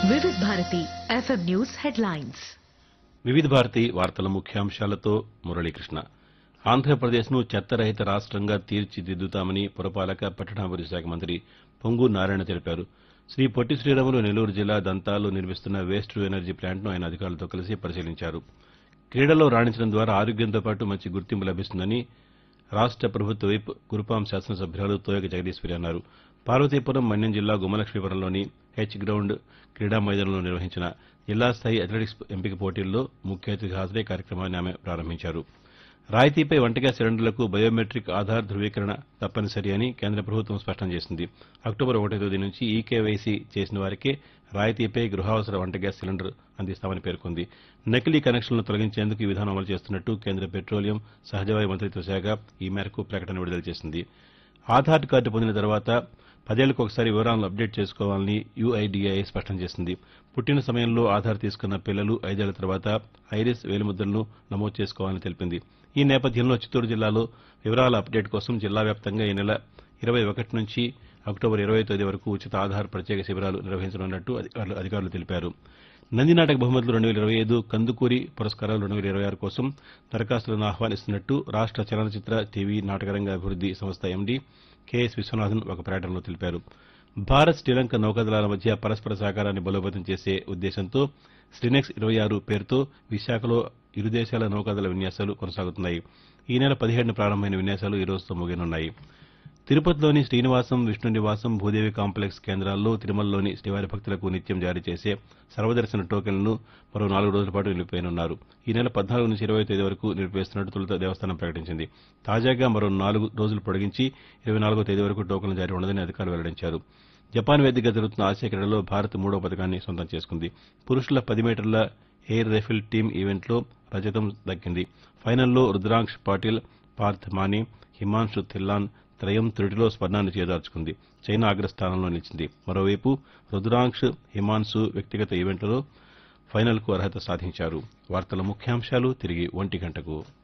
వివిధ Bharati FM news headlines వివిధ భారతి వార్తల ముఖ్యాంశాలతో మురళీకృష్ణ ఆంధ్రప్రదేశ్ను చెత్తరహిత రాష్ట్రంగా తీర్చిదిద్దుతామని పురపాలక పట్టణాభివృద్ధి శాఖ మంత్రి పొంగు నారాయణ తెలిపారు శ్రీ పొట్టి శ్రీరాములు నెల్లూరు జిల్లా దంతాల్లో నిర్మిస్తున్న వేస్ట్ టు ఎనర్జీ ప్లాంట్ను ఆయన అధికారులతో కలిసి పరిశీలించారు క్రీడల్లో రాణించడం ద్వారా ఆరోగ్యంతో పాటు మంచి గుర్తింపు లభిస్తుందని రాష్ట ప్రభుత్వ వైప్ గురుపాం శాసనసభ్యురాలు తోయక జగదీశ్వరి అన్నారు పార్వతీపురం మన్యం జిల్లా గుమ్మలక్ష్మీపురంలోని హెచ్ గ్రౌండ్ క్రీడా మైదానంలో నిర్వహించిన జిల్లా స్థాయి అథ్లెటిక్స్ ఎంపిక పోటీల్లో ముఖ్య అతిథిగా హాజరై కార్యక్రమాన్ని ఆమె ప్రారంభించారు రాయితీపై వంటగ్యాస్ సిలిండర్లకు బయోమెట్రిక్ ఆధార్ ధృవీకరణ తప్పనిసరి అని కేంద్ర ప్రభుత్వం స్పష్టం చేసింది అక్టోబర్ ఒకటో తేదీ నుంచి ఈ కేవైసీ చేసిన వారికే రాయితీపై గృహావసర వంటగ్యాస్ సిలిండర్ అందిస్తామని పేర్కొంది నకిలీ కనెక్షన్లను తొలగించేందుకు ఈ విధానం అమలు చేస్తున్నట్టు కేంద్ర పెట్రోలియం సహజవాయు మంత్రిత్వ శాఖ ఈ మేరకు ప్రకటన విడుదల చేసింది ఆధార్ కార్డు పొందిన తర్వాత పదేళ్లకు ఒకసారి వివరాలను అప్డేట్ చేసుకోవాలని యుఐడిఐ స్పష్టం చేసింది పుట్టిన సమయంలో ఆధార్ తీసుకున్న పిల్లలు ఐదేళ్ల తర్వాత ఐరిస్ వేలిముద్రలను నమోదు చేసుకోవాలని తెలిపింది ఈ నేపథ్యంలో చిత్తూరు జిల్లాలో వివరాల అప్డేట్ కోసం జిల్లా వ్యాప్తంగా ఈ నెల ఇరవై ఒకటి నుంచి అక్టోబర్ ఇరవై తేదీ వరకు ఉచిత ఆధార్ ప్రత్యేక శిబిరాలు నిర్వహించనున్నట్టు అధికారులు అధికారులు తెలిపారు నందినాటక బహుమతులు రెండు వేల ఇరవై ఐదు కందుకూరి పురస్కారాలు రెండు వేల ఇరవై ఆరు కోసం దరఖాస్తులను ఆహ్వానిస్తున్నట్టు రాష్ట చలనచిత్ర టీవీ నాటకరంగ అభివృద్ది సంస్థ ఎండీ కెఎస్ విశ్వనాథన్ ఒక ప్రకటనలో తెలిపారు భారత్ శ్రీలంక నౌకాదళాల మధ్య పరస్పర సహకారాన్ని బలోపేతం చేసే ఉద్దేశంతో శ్రీనెక్స్ ఇరవై ఆరు పేరుతో విశాఖలో ఇరు దేశాల నౌకాదళ విన్యాసాలు కొనసాగుతున్నాయి ఈ నెల పదిహేడున ప్రారంభమైన విన్యాసాలు ఈ రోజుతో ముగియనున్నాయి తిరుపతిలోని శ్రీనివాసం విష్ణు నివాసం భూదేవి కాంప్లెక్స్ కేంద్రాల్లో తిరుమలలోని శ్రీవారి భక్తులకు నిత్యం జారీ చేసే సర్వదర్శన టోకెన్లను మరో నాలుగు రోజుల పాటు నిలిపివేయనున్నారు ఈ నెల పద్నాలుగు నుంచి ఇరవై తేదీ వరకు నిలిపివేస్తున్నట్టు తొలుత దేవస్థానం ప్రకటించింది తాజాగా మరో నాలుగు రోజులు పొడిగించి ఇరవై నాలుగో తేదీ వరకు టోకెన్లు జారీ ఉండదని అధికారులు వెల్లడించారు జపాన్ వేదికగా జరుగుతున్న ఆసియా క్రీడలో భారత్ మూడో పథకాన్ని సొంతం చేసుకుంది పురుషుల పది మీటర్ల ఎయిర్ రైఫిల్ టీమ్ ఈవెంట్లో రజతం దక్కింది ఫైనల్లో రుద్రాంక్ష్ పాటిల్ పార్థ్ మానే హిమాన్షు థిల్లాన్ త్రయం త్రుటిలో స్వర్ణాన్ని చేదార్చుకుంది చైనా అగ్రస్థానంలో నిలిచింది మరోవైపు రుద్రాంక్ష్ హిమాన్సు వ్యక్తిగత ఈవెంట్లలో ఫైనల్కు అర్హత సాధించారు వార్తల ముఖ్యాంశాలు తిరిగి ఒంటి గంటకు